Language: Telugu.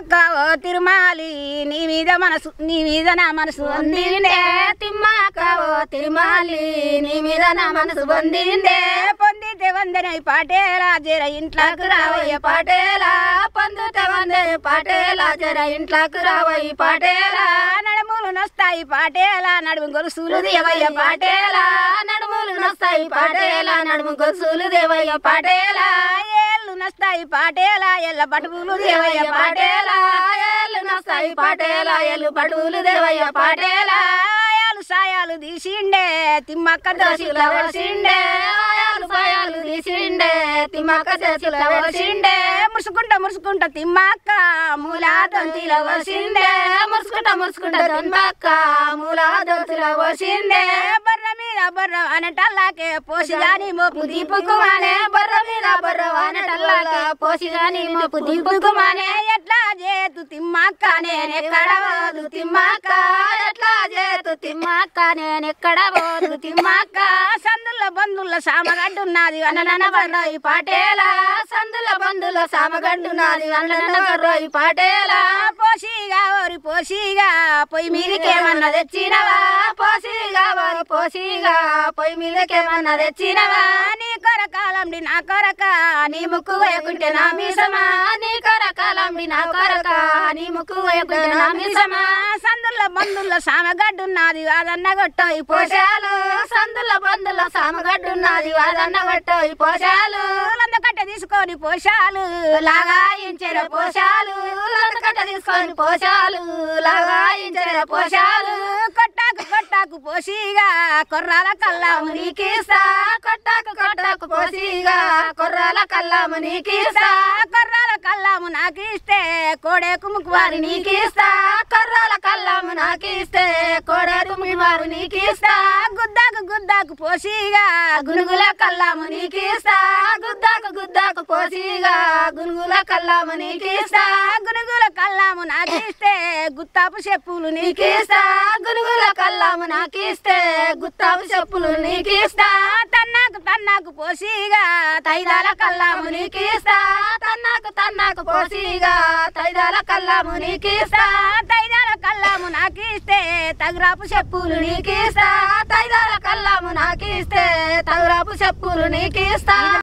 తిమ్మక్క ఓ తిరుమాలి నీ మీద మనసు నీ మీద నా మనసు పొందిండే తిమ్మక్క ఓ తిరుమాలి నీ మీద నా మనసు పొందిండే పొందితే వందనై పాటేలా జర ఇంట్లోకి రావయ్య పాటేలా పొందుతే వందే పాటేలా జర ఇంట్లోకి రావయ్య పాటేలా నడుములు నొస్తాయి పాటేలా నడుము గొలుసులు దేవయ్య పాటేలా నడుములు నొస్తాయి పాటేలా నడుము గొలుసులు దేవయ్య పాటేలా ఏళ్ళు నొస్తాయి పాటేలా ఎల్ల బటువులు దేవయ్య పాటేలా ఏళ్ళు నొస్తాయి పాటేలా ఎల్లు పడువులు దేవయ్య పాటేలా ఆయాలు సాయాలు తీసిండే తిమ్మక్క దోషుల దోషుల వలసిండే ఆయాలు పాయాలు తీసిండే తిమ్మక్క చేతుల వలసిండే ముసుకుంట ముసుకుంట తిమ్మక్క మూలా దొంతిల వలసిండే ముసుకుంట ముసుకుంట దొన్బక్క మూల దొంతుల వలసిందే బర్ర మీద బర్ర అనటల్లాకే పోసిగాని మోపు దీపుకుమానే బర్ర మీద బర్ర వానటల్లాక పోసిగాని మోపు దీపుకుమానే ఎట్లా చేతు తిమ్మక్క నేనెక్కడ పోదు తిమ్మక్క ఎట్లా చేతు తిమ్మక్క నేనెక్కడ పోదు తిమ్మక్క సందుల బంధుల సామగడ్డున్నది అన్నన బర్రోయి పాటేలా సందుల బంధుల సామగడ్డు నాది అన్నన బర్రోయి పాటేలా పోసిగా ఓరి పోసిగా పొయ్యి మీదికేమన్నా మీదికేమన్నా తెచ్చినవా పోసిగా వారి పోసిగా పొయ్యి మీదకేమన్నా తెచ్చినవా నీ కొరకాలండి నా కొరక నీ ముక్కు వేయకుంటే నా మీసమా నీ కొరకాలండి నా కొరక నీ ముక్కు వేయకుంటే నా మీసమా సందుల బంధుల సామగడ్డున్నది అదన్న గొట్టోయి పోసా పోషాలు సందుల బందుల సామగడ్డున్నది వాదన్న గట్టోయి పోషాలు కట్ట తీసుకొని పోషాలు లాగాయించిన పోషాలు లందకట్ట తీసుకొని పోషాలు లాగాయించిన పోషాలు కొట్టాకు కొట్టాకు పోసిగా కొర్రాల కల్లాము నీ నీకిస్తా కొట్టాకు కొట్టాకు పోసిగా కొర్రాల కల్లాము నీకిస్తా కొర్రాల కల్లాము నాకు ఇస్తే కోడేకు ముక్కు వారి నీకిస్తా కొర్రాల కల్లాము నాకిస్తే కోడేరు వారు నీకిస్తా గుద్దాకు గుద్దాకు పోసిగా గునుగుల కల్లాము నీకిస్తా గుద్దాకు గుద్దాకు పోసిగా గునుగుల కల్లాము నీకిస్తా గునుగుల కల్లాము నాకు ఇస్తే గుత్తాపు చెప్పులు నీకు నీకిస్తా గునుగుల కల్లాము నాకిస్తే గుత్తాపు చెప్పులు నీకిస్తా తన్నాకు తన్నాకు పోసిగా తైదాల కల్లాము నీకిస్తా తన్నాకు తన్నాకు పోసిగా తైదాల కల్లాము నీకిస్తా తైదాల కల్లాము నాకు ఇస్తే తగురాపు చెప్పులు చెప్పులు నీకిస్తా తైదాల కల్లాము నాకిస్తే తగురాపు చెప్పులు నీకిస్తా